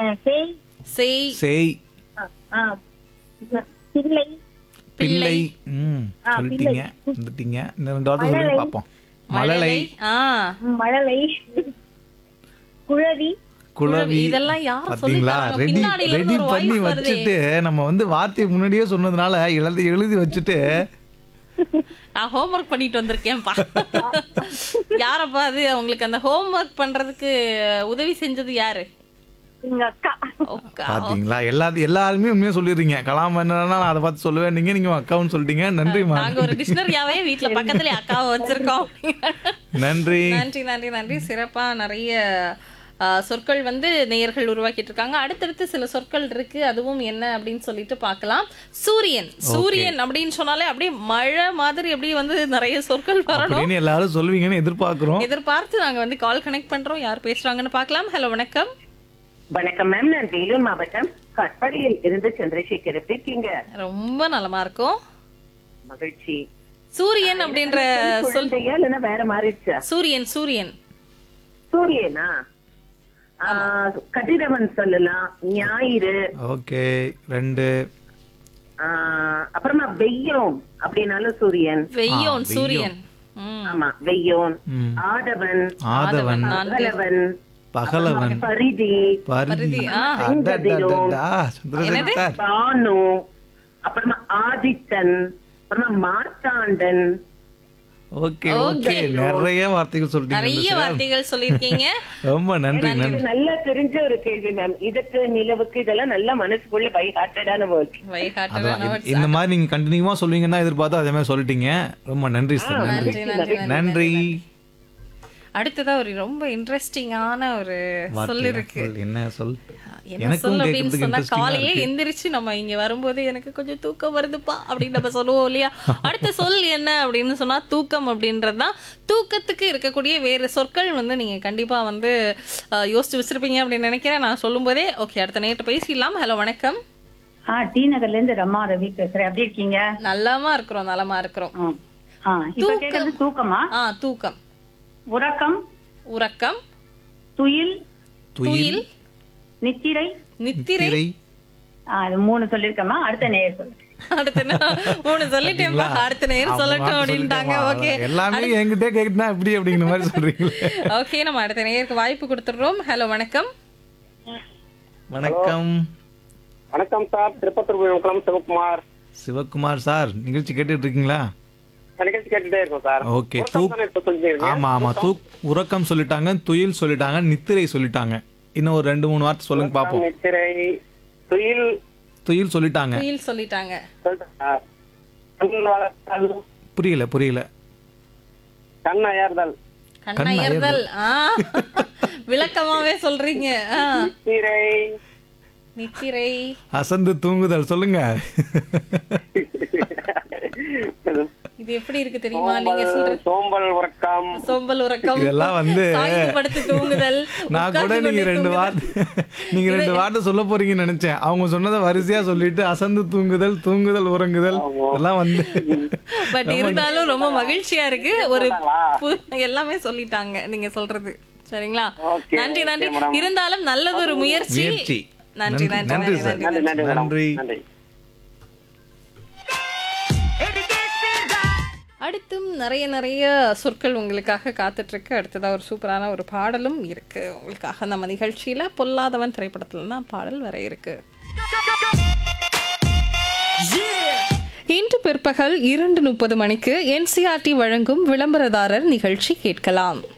சேய் செய் செய் ஆ, ஆ, பிள்ளை பிள்ளை ம் ஆ, சொல்லிட்டீங்க வந்துட்டீங்க இந்த ரெண்டு வார்த்தை சொல்லுங்க பார்ப்போம் மழலை ஆ மழலை குழவி குளவி இதெல்லாம் யார் பாத்தீங்களா சொல்லித்தராங்க? ரெடி பின்னாடில இருந்து ரெடி ஒரு பண்ணி voice வருதே. வச்சுட்டு நம்ம வந்து வார்த்தையை முன்னாடியே சொன்னதுனால எழுதி எழுதி வச்சுட்டு நான் ஹோம்ஒர்க் பண்ணிட்டு வந்திருக்கேன்ப்பா யாரப்பா அது அவங்களுக்கு அந்த ஹோம்ஒர்க் பண்றதுக்கு உதவி செஞ்சது யாரு எங்க அக்கா ஓகே. பாத்தீங்களா எல்லா எல்லாருமே உண்மையா சொல்லிடுறீங்க கலாம் என்னன்னா அதை பார்த்து சொல்லுவேன் நீங்க நீங்க அக்காவும் சொல்லிட்டீங்க நன்றிமா நாங்க ஒரு டிக்ஷனரியாவே வீட்ல பக்கத்துல அக்காவை வச்சிருக்கோம் நன்றி நன்றி நன்றி நன்றி சிறப்பா நிறைய ஆ, சொற்கள் வந்து நேயர்கள் உருவாக்கிட்டு இருக்காங்க அடுத்தடுத்து சில சொற்கள் இருக்கு அதுவும் என்ன அப்படின்னு சொல்லிட்டு பார்க்கலாம் சூரியன் சூரியன் அப்படின்னு சொன்னாலே அப்படியே மழை மாதிரி அப்படியே வந்து நிறைய சொற்கள் வரணும் அப்படின்னு எல்லாரும் சொல்லுவீங்கன்னு எதிர்பார்க்கிறோம் எதிர்பார்த்து நாங்க வந்து கால் கனெக்ட் பண்றோம் யார் பேசுறாங்கன்னு பார்க்கலாம் ஹலோ வணக்கம் வணக்கம் மேம் நான் வேலூர் மாவட்டம் கட்பாடியில் இருந்து சந்திரசேகர் எப்படி இருக்கீங்க ரொம்ப நலமா இருக்கும் மகிழ்ச்சி சூரியன் அப்படின்ற சொல் குழந்தையா இல்லைன்னா வேற மாறிடுச்சா சூரியன் சூரியன் சூரியனா ஆ, கதிரவன் சொல்லலாம் ஞாயிறு ஓகே ரெண்டு ஆ, அப்புறமா வெய்யோன் அப்படின்னாலும் சூரியன் வெய்யோன் வெய்யோன். சூரியன் ம். ஆமா வெய்யோன் ம். ஆடவன் ஆதவன் பகலவன் பகலவன் பரிதி பருதி பருதி, ஆ. அடடடடா, சந்திரசேகர் சார் பானு அப்புறமா ஆதித்தன் அப்புறமா மார்த்தாண்டன் ஓகே ஓகே நிறைய வார்த்தைகள் சொல்லிட்டீங்க நிறைய சார். வார்த்தைகள் சொல்லியிருக்கீங்க ரொம்ப நன்றி நன்றி இது நல்லா தெரிஞ்ச ஒரு கேள்வி மேம் இதுக்கு நிலவுக்கு இதெல்லாம் நல்லா மனசுக்குள்ள பை ஹார்ட்டடான வேர்ட் வைகாட்டவன் அதான் அவர் இந்த- இந்த மாதிரி நீங்க கண்டினியூவா சொல்லுவீங்கன்னா எதிர்பார்த்து அதே மாதிரி சொல்லிட்டீங்க ரொம்ப நன்றி சார் நன்றி நன்றி நன்றி நன்றி நன்றி அடுத்ததா ஒரு ரொம்ப இன்ட்ரெஸ்டிங்கான ஒரு சொல் வார்த்தை இருக்கு சொல், என்ன சொல் என்ன எனக்கும் சொல் அப்படின்னு கேட்கறதுக்கு சொன்னா interesting-ஆ காலையே இருக்கு. எந்திரிச்சு நம்ம இங்க வரும்போது எனக்கு கொஞ்சம் தூக்கம் வருதுப்பா அப்படின்னு நம்ம சொல்லுவோம் இல்லையா அடுத்த சொல் என்ன அப்படின்னு சொன்னா தூக்கம் அப்படின்றதுதான் தூக்கத்துக்கு இருக்கக்கூடிய வேறு சொற்கள் வந்து நீங்க கண்டிப்பா வந்து அஹ், யோசிச்சு வச்சிருப்பீங்க அப்படின்னு நினைக்கிறேன் நான் சொல்லும் போதே ஓகே அடுத்த நேரத்தை பேசிடலாம் ஹலோ வணக்கம் ஆ டி நகர்ல இருந்து ரமா ரவி பேசுறேன் எப்படி இருக்கீங்க நலமா இருக்கிறோம் நலமா இருக்கிறோம் ஆ. ஆ, இப்ப கேக்குறது தூக்கமா ஆ தூக்கம் உறக்கம் உறக்கம் துயில் துயில் நித்திரை நித்திரை திரை ஆ, இது மூணு சொல்லிருக்கமா அடுத்த நேயர் சொல்லு அடுத்த நே- மூணு சொல்லிட்டேன்ப்பா அடுத்த நேரம் அவங்க சொல்லட்டும் வார்த்தை அப்படின்ட்டாங்க சொல்லிட்டேம்மா. ஓகே எல்லாமே என்கிட்ட கேக்குதுன்னா எப்படி அப்படிங்கிற மாதிரி சொல்றீங்களே ஓகே நம்ம அடுத்த நேருக்கு வாய்ப்பு கொடுத்துடுறோம் ஹலோ வணக்கம் வணக்கம் வணக்கம் சார் திருப்பத்தூர் விழுப்புரம் சிவகுமார் சிவகுமார் சார் நிகழ்ச்சி கேட்டுட்டு இருக்கீங்களா நிகழ்ச்சி கேட்டுட்டே இருக்கோம் சார் ஓகே உறக்கம் தூக் தானே இப்ப சொல்லிருக்கீங்க? ஆமா ஆமா தூக் உறக்கம் சொல்லிட்டாங்க துயில் சொல்லிட்டாங்க நித்திரை சொல்லிட்டாங்க இன்னும் ஒரு ரெண்டு மூணு வார்த்தை சொல்லுங்க பாப்போம் நித்திரை துயில் துயில் சொல்லிட்டாங்க குயில் சொல்லிட்டாங்க சொல்லிட்டேன் சார். கண் வளர்த்தல், புரியல புரியல கண் அயர்தல் கண்ணயர்தல் ஆ விளக்கமாவே சொல்றீங்க ஆ நித்திரை நித்திரை அசந்து தூங்குதல் சொல்லுங்க இது எப்படி இருக்கு தெரியுமா நீங்க சொல்ற சோம்பல் உறக்கம் சோம்பல் உறக்கம் இதெல்லாம் வந்து சாய்ந்து படுத்து தூங்குதல் நான் கூட உட்கார்ந்து நீங்க கொண்டே ரெண்டு தூங்குதல். வார்த்தை நீங்க ரெண்டு வார்த்தை சொல்ல போறீங்கன்னு நினைச்சேன் அவங்க சொன்னதை வரிசையா சொல்லிட்டு அசந்து தூங்குதல் தூங்குதல் உறங்குதல் இதெல்லாம் வந்து பட் இருந்தாலும் ரொம்ப மகிழ்ச்சியா இருக்கு ஒரு பு- எல்லாமே சொல்லிட்டாங்க நீங்க சொல்றது சரிங்களா Okay, நன்றி okay, நன்றி madam. இருந்தாலும் நல்லது ஒரு முயற்சி முயற்சி நன்றி நன்றி நன்றி நன்றி சார் நன்றி நன்றி நன்றி மேடம். நன்றி நன்றி அடுத்தும் நிறைய நிறைய சொற்கள் உங்களுக்காக காத்துட்டு இருக்கு அடுத்ததா ஒரு சூப்பரான ஒரு பாடலும் இருக்கு உங்களுக்காக நம்ம நிகழ்ச்சியில பொல்லாதவன் திரைப்படத்துல தான் பாடல் வர இருக்கு இன்று பிற்பகல் இரண்டு முப்பது மணிக்கு என்சிஆர்டி வழங்கும் விளம்பரதாரர் நிகழ்ச்சி கேட்கலாம்